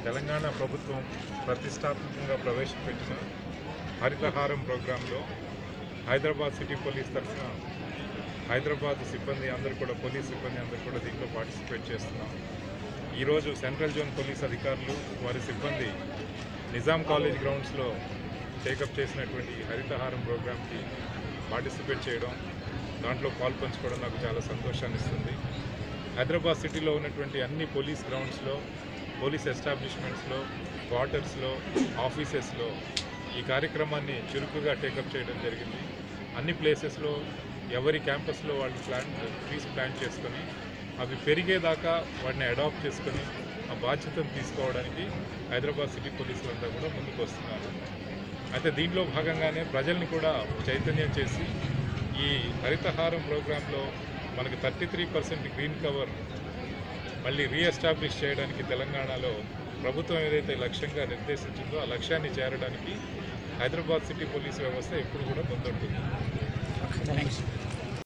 తెలంగాణ ప్రభుత్వం ప్రతిష్టాత్మకంగా ప్రవేశపెట్టిన హరితహారం ప్రోగ్రాంలో హైదరాబాద్ సిటీ పోలీస్ తరఫున హైదరాబాద్ సిబ్బంది అందరూ కూడా పోలీస్ సిబ్బంది అందరూ కూడా దీంట్లో పార్టిసిపేట్ చేస్తున్నాం ఈరోజు సెంట్రల్ జోన్ పోలీస్ అధికారులు వారి సిబ్బంది నిజాం కాలేజ్ గ్రౌండ్స్లో టేకప్ చేసినటువంటి ఈ హరితహారం ప్రోగ్రామ్కి పార్టిసిపేట్ చేయడం దాంట్లో పాల్పంచుకోవడం నాకు చాలా సంతోషాన్ని ఇస్తుంది హైదరాబాద్ సిటీలో ఉన్నటువంటి అన్ని పోలీస్ గ్రౌండ్స్లో పోలీస్ ఎస్టాబ్లిష్మెంట్స్లో క్వార్టర్స్లో ఆఫీసెస్లో ఈ కార్యక్రమాన్ని చురుకుగా టేకప్ చేయడం జరిగింది అన్ని ప్లేసెస్లో ఎవరి క్యాంపస్లో వాళ్ళు ప్లాన్ ట్రీస్ ప్లాన్ చేసుకొని అవి పెరిగేదాకా వాటిని అడాప్ట్ చేసుకొని ఆ బాధ్యతను తీసుకోవడానికి హైదరాబాద్ సిటీ పోలీసులంతా కూడా ముందుకు వస్తున్నారు అయితే దీంట్లో భాగంగానే ప్రజల్ని కూడా చైతన్యం చేసి ఈ హరితహారం ప్రోగ్రాంలో మనకి thirty three percent green cover మళ్ళీ రీఎస్టాబ్లిష్ చేయడానికి తెలంగాణలో ప్రభుత్వం ఏదైతే లక్ష్యంగా నిర్దేశించిందో ఆ లక్ష్యాన్ని చేరడానికి హైదరాబాద్ సిటీ పోలీస్ వ్యవస్థ ఎప్పుడు కూడా ముందుంటుంది థ్యాంక్స్